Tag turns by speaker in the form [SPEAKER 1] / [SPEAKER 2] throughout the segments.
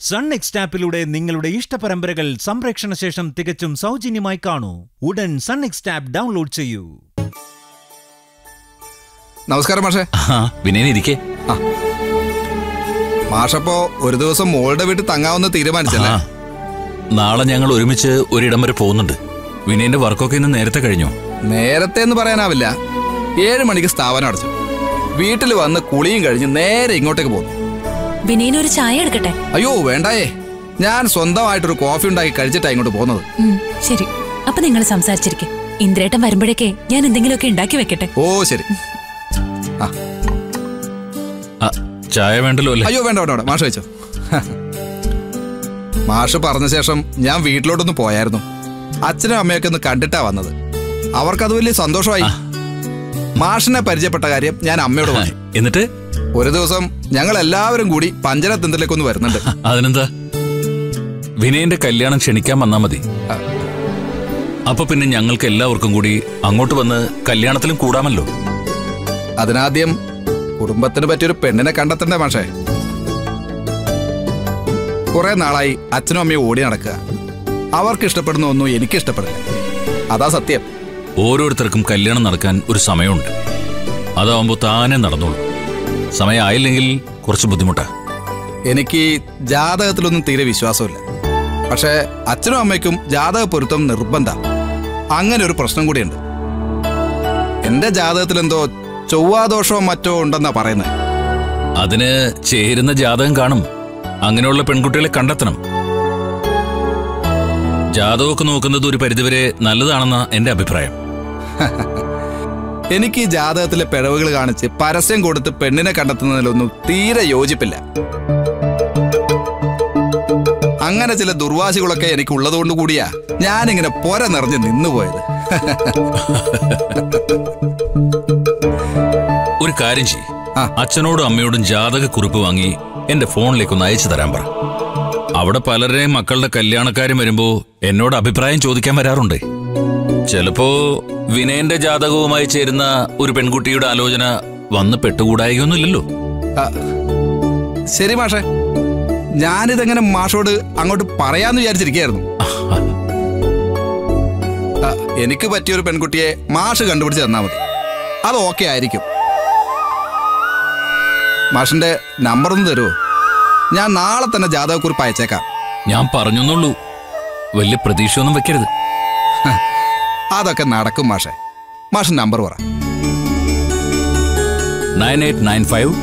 [SPEAKER 1] Sun next ആപ്പിലൂടെ നിങ്ങളുടെ ഇഷ്ടപരമ്പരകൾ സംപ്രേക്ഷണ ശേഷം തികച്ചും സൗജന്യമായി കാണൂ ഉടൻ സൺ നെക്സ്റ്റ് ആപ്പ് ഡൗൺലോഡ് ചെയ്യൂ
[SPEAKER 2] നമസ്കാരം മാഷേ
[SPEAKER 3] ആ വിനയൻ ഇരിക്കേ
[SPEAKER 2] മാഷപ്പോ ഒരു ദിവസം മോളുടെ വീട്ടിൽ തങ്ങാവുന്ന തീരുമാനിച്ചല്ലേ
[SPEAKER 3] ആ നാളെ ഞങ്ങൾ ഒരുമിച്ച് ഒരിടം വരെ പോകുന്നുണ്ട് വിനയന്റെ വർക്കൊക്കെ ഇന്ന് നേരത്തെ കഴിഞ്ഞോ
[SPEAKER 2] നേരത്തെ എന്ന് പറയാനാവില്ല ഏഴ് മണിക്ക് സ്ഥാപനം അടച്ചു വീട്ടിൽ വന്ന് കുളിയും കഴിഞ്ഞ് നേരെ ഇങ്ങോട്ടേക്ക് പോന്നു
[SPEAKER 4] വിനയന് ഒരു ചായ എടുക്കട്ടെ
[SPEAKER 2] അയ്യോ വേണ്ടായേ ഞാൻ സ്വന്തമായിട്ടൊരു കോഫി ഉണ്ടാക്കി കഴിച്ചിട്ടാ ഇങ്ങോട്ട് പോകുന്നത്
[SPEAKER 4] ഉം, ശരി അപ്പൊ നിങ്ങൾ സംസാരിച്ചിരിക്കെ ഇന്ദ്രേട്ടൻ വരുമ്പോഴേക്കേ ഞാൻ എന്തെങ്കിലുമൊക്കെ ഉണ്ടാക്കി വെക്കട്ടെ
[SPEAKER 2] ഓ ശരി ആ
[SPEAKER 3] ആ, ചായ വേണ്ടല്ലോ അല്ലേ
[SPEAKER 2] അയ്യോ വേണ്ട വേണ്ട വേണ്ട മാഷ് വെച്ചോ മാഷ് പറഞ്ഞ ശേഷം ഞാൻ വീട്ടിലോട്ടൊന്ന് പോയായിരുന്നു അച്ഛനും അമ്മയൊക്കെ ഒന്ന് കണ്ടിട്ടാ വന്നത് അവർക്കത് വലിയ സന്തോഷമായി മാഷിനെ പരിചയപ്പെട്ട കാര്യം ഞാൻ അമ്മയോട്
[SPEAKER 3] ആ,
[SPEAKER 2] പറഞ്ഞു
[SPEAKER 3] എന്നിട്ട്
[SPEAKER 2] ഒരു ദിവസം ഞങ്ങൾ എല്ലാവരും കൂടി പഞ്ചരത്തന്ത്രിലേക്കൊന്ന് വരുന്നുണ്ട്
[SPEAKER 3] അതിനെന്താ വിനയന്റെ കല്യാണം ക്ഷണിക്കാൻ വന്നാ മതി
[SPEAKER 2] ആ.
[SPEAKER 3] അപ്പൊ പിന്നെ ഞങ്ങൾക്ക് എല്ലാവർക്കും കൂടി അങ്ങോട്ട് വന്ന് കല്യാണത്തിലും കൂടാമല്ലോ
[SPEAKER 2] അതിനാദ്യം കുടുംബത്തിന് പറ്റിയൊരു പെണ്ണിനെ കണ്ടെത്തണ്ടേ മാഷേ കുറെ നാളായി അച്ഛനും അമ്മയും ഓടി നടക്കുക അവർക്ക് ഇഷ്ടപ്പെടുന്ന ഒന്നും എനിക്ക് ഇഷ്ടപ്പെടില്ല അതാ സത്യം
[SPEAKER 3] ഓരോരുത്തർക്കും കല്യാണം നടക്കാൻ ഒരു സമയമുണ്ട് അതാവുമ്പോ താനെ നടന്നോളൂ സമയമായില്ലെങ്കിൽ കുറച്ച് ബുദ്ധിമുട്ടാ
[SPEAKER 2] എനിക്ക് ജാതകത്തിലൊന്നും തീരെ വിശ്വാസമില്ല പക്ഷേ അച്ഛനും അമ്മയ്ക്കും ജാതക പൊരുത്തം നിർബന്ധ അങ്ങനെ ഒരു പ്രശ്നം കൂടിയുണ്ട് എന്റെ ജാതകത്തിൽ എന്തോ ചൊവ്വാദോഷമോ മറ്റോ ഉണ്ടെന്നാ പറയുന്നത്
[SPEAKER 3] അതിന് ചേരുന്ന ജാതകം കാണും അങ്ങനെയുള്ള പെൺകുട്ടികളെ കണ്ടെത്തണം ജാതകമൊക്കെ നോക്കുന്നത് ഒരു പരിധിവരെ നല്ലതാണെന്ന എന്റെ അഭിപ്രായം
[SPEAKER 2] എനിക്ക് ഈ ജാതകത്തിലെ പിഴവുകൾ കാണിച്ച് പരസ്യം കൊടുത്ത് പെണ്ണിനെ കണ്ടെത്തുന്നതിലൊന്നും തീരെ യോജിപ്പില്ല അങ്ങനെ ചില ദുർവാശികളൊക്കെ എനിക്ക് ഉള്ളതുകൊണ്ട് കൂടിയാ ഞാനിങ്ങനെ പൊര നിറഞ്ഞ് നിന്നുപോയത്
[SPEAKER 3] ഒരു കാര്യം ചെയ്യ്
[SPEAKER 2] ആ.
[SPEAKER 3] അച്ഛനോടും അമ്മയോടും ജാതക കുറിപ്പ് വാങ്ങി എന്റെ ഫോണിലേക്ക് ഒന്ന് അയച്ചു തരാൻ പറ അവിടെ പലരുടെയും മക്കളുടെ കല്യാണക്കാരും വരുമ്പോ എന്നോട് അഭിപ്രായം ചോദിക്കാൻ വരാറുണ്ട് ചിലപ്പോ വിനയന്റെ ജാതകവുമായി ചേരുന്ന ഒരു പെൺകുട്ടിയുടെ ആലോചന വന്ന് പെട്ടുകൂടായികയൊന്നുമില്ലല്ലോ
[SPEAKER 2] ആ, ശരി മാഷെ ഞാനിതെങ്ങനെ മാഷോട് അങ്ങോട്ട് പറയാന്ന് വിചാരിച്ചിരിക്കുകയായിരുന്നു ആ, എനിക്ക് പറ്റിയൊരു പെൺകുട്ടിയെ മാഷ് കണ്ടുപിടിച്ച് തന്നാ മതി അത് ഓക്കെ ആയിരിക്കും മാഷിന്റെ നമ്പർ ഒന്ന് തരുമോ ഞാൻ നാളെ തന്നെ ജാതകക്കുറിപ്പ് അയച്ചേക്കാം
[SPEAKER 3] ഞാൻ പറഞ്ഞെന്നുള്ളൂ വലിയ പ്രതീക്ഷയൊന്നും വെക്കരുത്
[SPEAKER 2] അതൊക്കെ നടക്കും മാഷെ മാഷ് നമ്പർ പറ
[SPEAKER 3] നയൻ എയ്റ്റ് നയൻ ഫൈവ്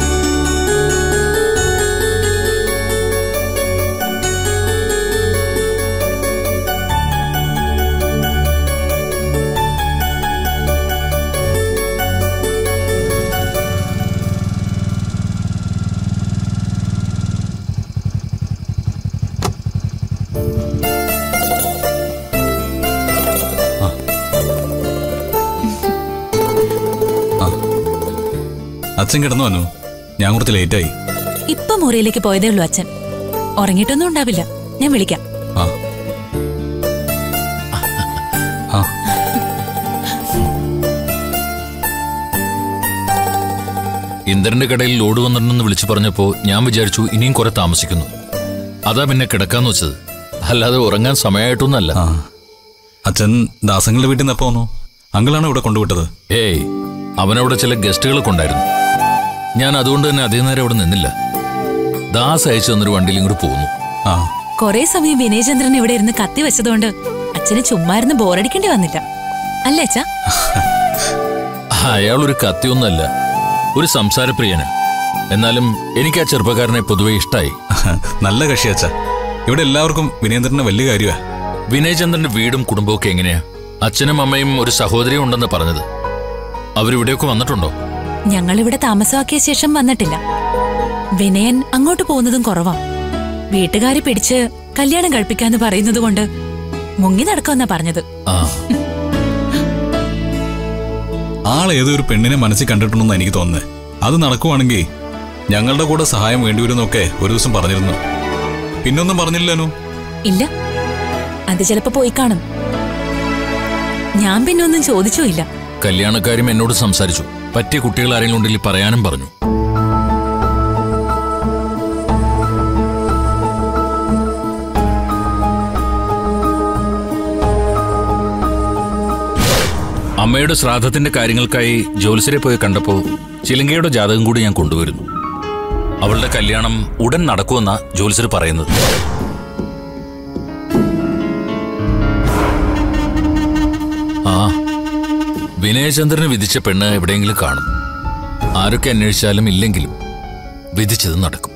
[SPEAKER 5] അച്ഛൻ കിടന്നു വന്നു ഞാൻ കുറച്ച് ലേറ്റായി
[SPEAKER 4] ഇപ്പൊ മുറിയിലേക്ക് പോയതേ ഉള്ളൂ അച്ഛൻ ഉറങ്ങിയിട്ടൊന്നും ഉണ്ടാവില്ല ഞാൻ വിളിക്കാം
[SPEAKER 5] ആ ആ
[SPEAKER 3] ഇന്ദ്രന്റെ കടയിൽ ലോഡ് വന്നിട്ടുണ്ടെന്ന് വിളിച്ചു പറഞ്ഞപ്പോ ഞാൻ വിചാരിച്ചു ഇനിയും കുറെ താമസിക്കുന്നു അതാ പിന്നെ കിടക്കാന്ന് വെച്ചത് അല്ലാതെ ഉറങ്ങാൻ സമയമായിട്ടൊന്നല്ല
[SPEAKER 5] ആ അച്ഛൻ ദാസങ്ങളുടെ വീട്ടിൽ നിന്ന് എപ്പോ വന്നു അങ്കിളാണ് ഇവിടെ കൊണ്ടുവിട്ടത്
[SPEAKER 3] ഏയ് അവനവിടെ ചില ഗസ്റ്റുകളൊക്കെ ഉണ്ടായിരുന്നു ഞാൻ അതുകൊണ്ട് തന്നെ അധിക നേരം അവിടെ നിന്നില്ല ദാസ് അയച്ചു തന്നൊരു വണ്ടിയിൽ ഇങ്ങോട്ട് പോന്നു
[SPEAKER 5] ആ
[SPEAKER 4] കൊറേ സമയം വിനയചന്ദ്രൻ ഇവിടെ ഇരുന്ന് കത്തി വെച്ചതുകൊണ്ട് അച്ഛന് ചുമ്മാ ഇരുന്ന് ബോറടിക്കേണ്ടി വന്നില്ല അല്ലേ അച്ഛാ
[SPEAKER 3] അയാൾ ഒരു കത്തിയൊന്നല്ല ഒരു സംസാരപ്രിയന് എന്നാലും എനിക്ക് ആ ചെറുപ്പക്കാരനെ പൊതുവെ ഇഷ്ടായി
[SPEAKER 5] നല്ല കക്ഷി അച്ഛ ഇവിടെ എല്ലാവർക്കും വിനേന്ദ്രന് വലിയ കാര്യമാ
[SPEAKER 3] വിനയചന്ദ്രന്റെ വീടും കുടുംബവും ഒക്കെ എങ്ങനെയാ അച്ഛനും അമ്മയും ഒരു സഹോദരിയും ഉണ്ടെന്ന് പറഞ്ഞത് അവരിവിടെയൊക്കെ വന്നിട്ടുണ്ടോ
[SPEAKER 4] ഞങ്ങൾ ഇവിടെ താമസമാക്കിയ ശേഷം വന്നിട്ടില്ല വിനയൻ അങ്ങോട്ട് പോകുന്നതും കുറവാ വീട്ടുകാരെ പിടിച്ച് കല്യാണം കഴിപ്പിക്കാന്ന് പറയുന്നത് കൊണ്ട് മുങ്ങി നടക്കുമെന്നാ പറഞ്ഞത്
[SPEAKER 3] ആ
[SPEAKER 5] ആൾ ഏതോ ഒരു പെണ്ണിനെ മനസ്സിൽ കണ്ടിട്ടുണ്ടെന്ന് എനിക്ക് തോന്നുന്നത് അത് നടക്കുവാണെങ്കിൽ ഞങ്ങളുടെ കൂടെ സഹായം വേണ്ടിവരുന്നൊക്കെ ഒരു ദിവസം പറഞ്ഞിരുന്നു പിന്നൊന്നും പറഞ്ഞില്ലനു
[SPEAKER 4] ഇല്ല അത് ചിലപ്പോ പോയി കാണും ഞാൻ പിന്നെ ഒന്നും ചോദിച്ചുമില്ല
[SPEAKER 3] കല്യാണക്കാരും എന്നോട് സംസാരിച്ചു പറ്റിയ കുട്ടികൾ ആരെങ്കിലും ഉണ്ടെങ്കിൽ പറയാനും പറഞ്ഞു അമ്മയുടെ ശ്രാദ്ധത്തിന്റെ കാര്യങ്ങൾക്കായി ജ്യോത്സ്യരെ പോയി കണ്ടപ്പോ ചിലങ്കയുടെ ജാതകം കൂടി ഞാൻ കൊണ്ടുവരുന്നു അവളുടെ കല്യാണം ഉടൻ നടക്കുമെന്ന ജ്യോത്സ്യർ പറയുന്നത് ആ വിനയചന്ദ്രന് വിധിച്ച പെണ്ണ് എവിടെയെങ്കിലും കാണും ആരൊക്കെ അന്വേഷിച്ചാലും ഇല്ലെങ്കിലും വിധിച്ചത് നടക്കും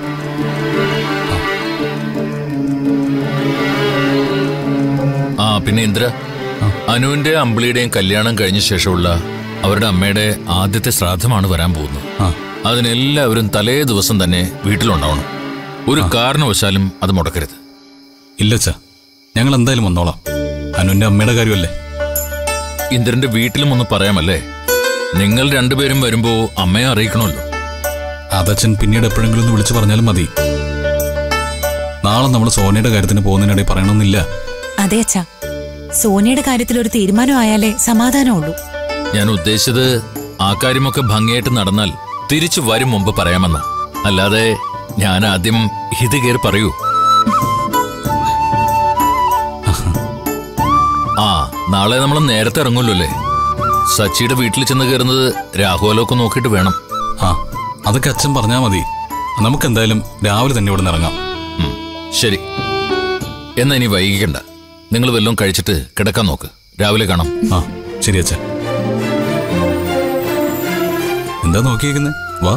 [SPEAKER 3] ആ പിന്നെ ഇന്ദ്ര അനുവിന്റെ അമ്പിളിയുടെയും കല്യാണം കഴിഞ്ഞ ശേഷമുള്ള അവരുടെ അമ്മയുടെ ആദ്യത്തെ ശ്രാദ്ധമാണ് വരാൻ പോകുന്നത്
[SPEAKER 5] ആ
[SPEAKER 3] അതിനെല്ലാവരും തലേ ദിവസം തന്നെ വീട്ടിലുണ്ടാവണം ഒരു കാരണവശാലും അത് മുടക്കരുത്
[SPEAKER 5] ഇല്ല അച്ഛാ ഞങ്ങൾ എന്തായാലും വന്നോളാം അനുവിന്റെ അമ്മയുടെ കാര്യമല്ലേ
[SPEAKER 3] ഇന്ദ്രന്റെ വീട്ടിലും ഒന്ന് പറയാമല്ലേ നിങ്ങൾ രണ്ടുപേരും വരുമ്പോ അമ്മയെ അറിയിക്കണമല്ലോ
[SPEAKER 5] അതച്ഛൻ പിന്നീട് എപ്പോഴെങ്കിലും ഒന്ന് വിളിച്ചു പറഞ്ഞാലും മതി നാളെ നമ്മൾ സോനയുടെ കാര്യത്തിന് പോകുന്നതിനിടയിൽ പറയണമെന്നില്ല
[SPEAKER 4] അതെ അച്ഛാ സോനിയുടെ കാര്യത്തിൽ ഒരു തീരുമാനമായാലേ സമാധാനമുള്ളൂ
[SPEAKER 3] ഞാൻ ഉദ്ദേശിച്ചത് ആ കാര്യമൊക്കെ ഭംഗിയായിട്ട് നടന്നാൽ തിരിച്ചു വരും മുമ്പ് പറയാമെന്ന അല്ലാതെ ഞാൻ ആദ്യം ഇത് കയറി പറയൂ ആ നാളെ നമ്മൾ നേരത്തെ ഇറങ്ങുമല്ലോ അല്ലേ സച്ചിയുടെ വീട്ടിൽ ചെന്ന് കയറുന്നത് രാഹുലൊക്കെ നോക്കിയിട്ട് വേണം
[SPEAKER 5] ആ അതൊക്കെ അച്ഛൻ പറഞ്ഞാൽ മതി നമുക്ക് എന്തായാലും രാവിലെ തന്നെ ഇവിടെ നിന്ന് ഇറങ്ങാം
[SPEAKER 3] ഉം, ശരി എന്നാ ഇനി വൈകിക്കണ്ട നിങ്ങൾ വല്ലതും കഴിച്ചിട്ട് കിടക്കാൻ നോക്ക് രാവിലെ കാണാം
[SPEAKER 5] ആ ശരി അച്ഛൻ എന്താ നോക്കിയേക്കുന്നത് വാ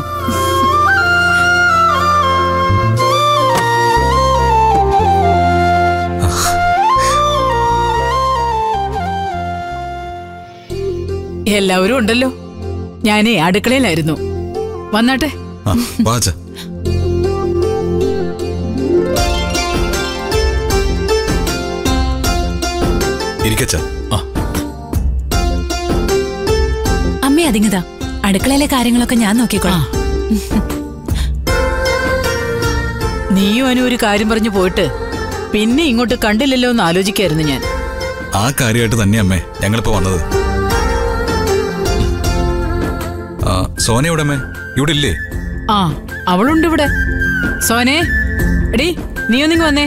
[SPEAKER 6] എല്ലാവരും ഉണ്ടല്ലോ ഞാനേ അടുക്കളയിലായിരുന്നു വന്നാട്ടെ
[SPEAKER 5] ആ വാ അച്ഛാ ഇരിക്കച്ച
[SPEAKER 3] ആ
[SPEAKER 4] അമ്മ അതിങ്ങതാ അടുക്കളയിലെ കാര്യങ്ങളൊക്കെ ഞാൻ നോക്കിക്കോളാം
[SPEAKER 6] നീയും അനു ഒരു കാര്യം പറഞ്ഞു പോയിട്ട് പിന്നെ ഇങ്ങോട്ട് കണ്ടില്ലല്ലോ എന്ന് ആലോചിക്കായിരുന്നു ഞാൻ
[SPEAKER 5] ആ കാര്യമായിട്ട് തന്നെ അമ്മേ ഞങ്ങളിപ്പോ വന്നത് ആ, സോന എവിടെ അമ്മേ ഇവിടെ ഇല്ലേ
[SPEAKER 6] ആ അവളുണ്ട് ഇവിടെ സോനെ എടി നീ ഒന്നിങ്ങ് വന്നേ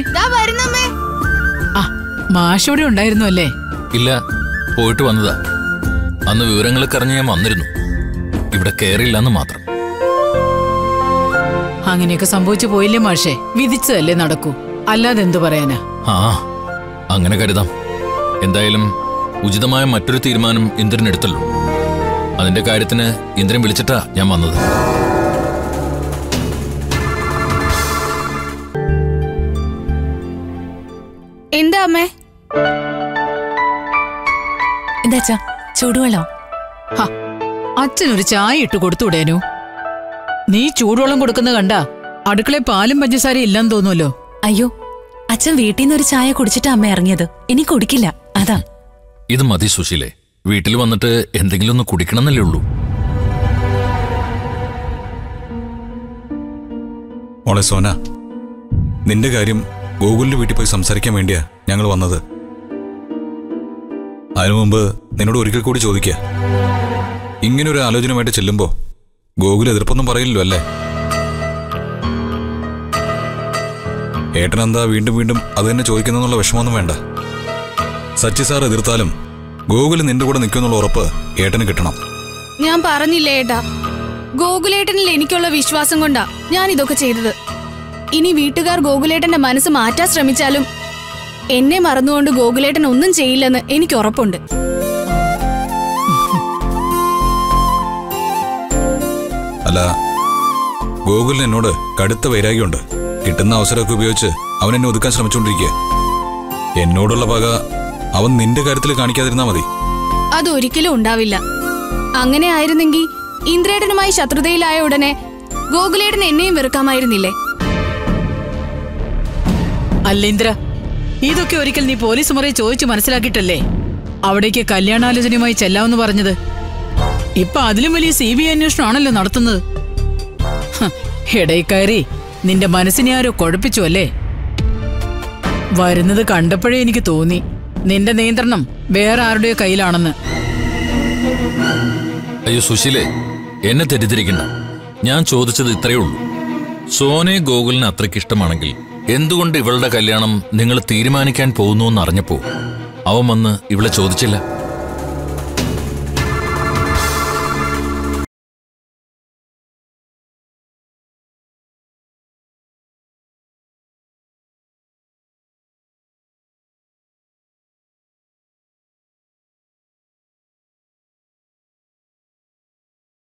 [SPEAKER 6] ആ മാഷ് ഇവിടെ ഉണ്ടായിരുന്നു അല്ലേ
[SPEAKER 3] ഇല്ല പോയിട്ട് വന്നതാ അന്ന് വിവരങ്ങളൊക്കെ അറിഞ്ഞ് ഞാൻ വന്നിരുന്നു ഇവിടെ കയറിയില്ലെന്ന് മാത്രം
[SPEAKER 6] അങ്ങനെയൊക്കെ സംഭവിച്ചു പോയില്ലേ മാഷേ വിധിച്ചതല്ലേ നടക്കൂ അല്ലാതെ എന്തു പറയാനാ
[SPEAKER 3] ആ അങ്ങനെ കരുതാം എന്തായാലും ഉചിതമായ മറ്റൊരു തീരുമാനം ഇന്ദ്രൻ എടുത്തല്ലോ അതിന്റെ കാര്യത്തിന് ഇന്ദ്രൻ വിളിച്ചിട്ടാ ഞാൻ വന്നത്
[SPEAKER 7] എന്താ അമ്മേ
[SPEAKER 4] എന്താ അച്ഛാ ചൂടുവെള്ളം
[SPEAKER 6] ഹ, അച്ഛനൊരു ചായ ഇട്ട് കൊടുത്തുവിടേനു നീ ചൂടുവെള്ളം കൊടുക്കുന്ന കണ്ട അടുക്കളയിൽ പാലും പഞ്ചസാരയും ഇല്ലെന്ന് തോന്നുമല്ലോ
[SPEAKER 4] അയ്യോ അച്ഛൻ വീട്ടിൽ നിന്ന് ഒരു ചായ കുടിച്ചിട്ടാ അമ്മ ഇറങ്ങിയത് ഇനി കുടിക്കില്ല അതാ
[SPEAKER 3] ഇത് മതി സുശീലേ വീട്ടിൽ വന്നിട്ട് എന്തെങ്കിലും ഒന്ന് കുടിക്കണമെന്നല്ലേ ഉള്ളൂ
[SPEAKER 5] മോളെ സോന നിന്റെ കാര്യം ഗോകുലിന്റെ വീട്ടിൽ പോയി സംസാരിക്കാൻ വേണ്ടിയാ ഞങ്ങൾ വന്നത് അതിനു മുമ്പ് നിന്നോട് ഒരിക്കൽ കൂടി ചോദിക്കുക ഇങ്ങനെ ഒരു ആലോചനയുമായിട്ട് ചെല്ലുമ്പോ ഗോകുൽ എതിർപ്പൊന്നും പറയില്ലല്ലോ അല്ലേ ഏട്ടനെന്താ വീണ്ടും വീണ്ടും അത് തന്നെ ചോദിക്കുന്നുള്ള വിഷമമൊന്നും വേണ്ട സച്ചി സാർ എതിർത്താലും ഗോകുൽ നിന്റെ കൂടെ നിൽക്കുന്നുള്ള ഉറപ്പ് ഏട്ടന് കിട്ടണം
[SPEAKER 7] ഞാൻ പറഞ്ഞില്ലേ ഏട്ടാ ഗോകുലേട്ടനിൽ എനിക്കുള്ള വിശ്വാസം കൊണ്ടാ ഞാൻ ഇതൊക്കെ ചെയ്തത് ഇനി വീട്ടുകാർ ഗോകുലേട്ടന്റെ മനസ്സ് മാറ്റാൻ ശ്രമിച്ചാലും എന്നെ മറന്നുകൊണ്ട് ഗോകുലേട്ടൻ ഒന്നും ചെയ്യില്ലെന്ന് എനിക്ക് ഉറപ്പുണ്ട്
[SPEAKER 5] അല്ല ഗോകുലിന് എന്നോട് കടുത്ത വൈരാഗ്യമുണ്ട് കിട്ടുന്ന അവസരമൊക്കെ ഉപയോഗിച്ച് അവൻ എന്നെ ഒതുക്കാൻ ശ്രമിച്ചുകൊണ്ടിരിക്കുക എന്നോടുള്ള പക അവൻ നിന്റെ കാര്യത്തിൽ കാണിക്കാതിരുന്നാ മതി
[SPEAKER 7] അതൊരിക്കലും ഉണ്ടാവില്ല അങ്ങനെ ആയിരുന്നെങ്കിൽ ഇന്ദ്രേട്ടനുമായി ശത്രുതയിലായ ഉടനെ ഗോകുലേട്ടൻ എന്നെയും വെറുക്കാമായിരുന്നില്ലേ
[SPEAKER 6] അല്ല ഇന്ദ്ര ഇതൊക്കെ ഒരിക്കൽ നീ പോലീസ് മുറയെ ചോദിച്ചു മനസ്സിലാക്കിയിട്ടല്ലേ അവിടേക്ക് കല്യാണാലോചനയുമായി ചെല്ലാമെന്ന് പറഞ്ഞത് ഇപ്പൊ അതിലും വലിയ സി ബി ഐ അന്വേഷണമാണല്ലോ നടത്തുന്നത് ഹ്, ഇടയിൽ കയറി നിന്റെ മനസ്സിനെ ആരോ കുഴപ്പിച്ചു അല്ലേ വരുന്നത് കണ്ടപ്പോഴേ എനിക്ക് തോന്നി നിന്റെ നിയന്ത്രണം വേറെ ആരുടെയോ കയ്യിലാണെന്ന്
[SPEAKER 3] അയ്യോ സുശീലേ എന്നെ തെറ്റിദ്ധരിക്കണ്ട ഞാൻ ചോദിച്ചത് ഇത്രയേ ഉള്ളൂ സോനെ ഗോകുലിന് അത്രയ്ക്ക് ഇഷ്ടമാണെങ്കിൽ എന്തുകൊണ്ട് ഇവളുടെ കല്യാണം നിങ്ങൾ തീരുമാനിക്കാൻ പോകുന്നു എന്ന് അറിഞ്ഞപ്പോ അവൻ വന്ന് ഇവളെ ചോദിച്ചില്ല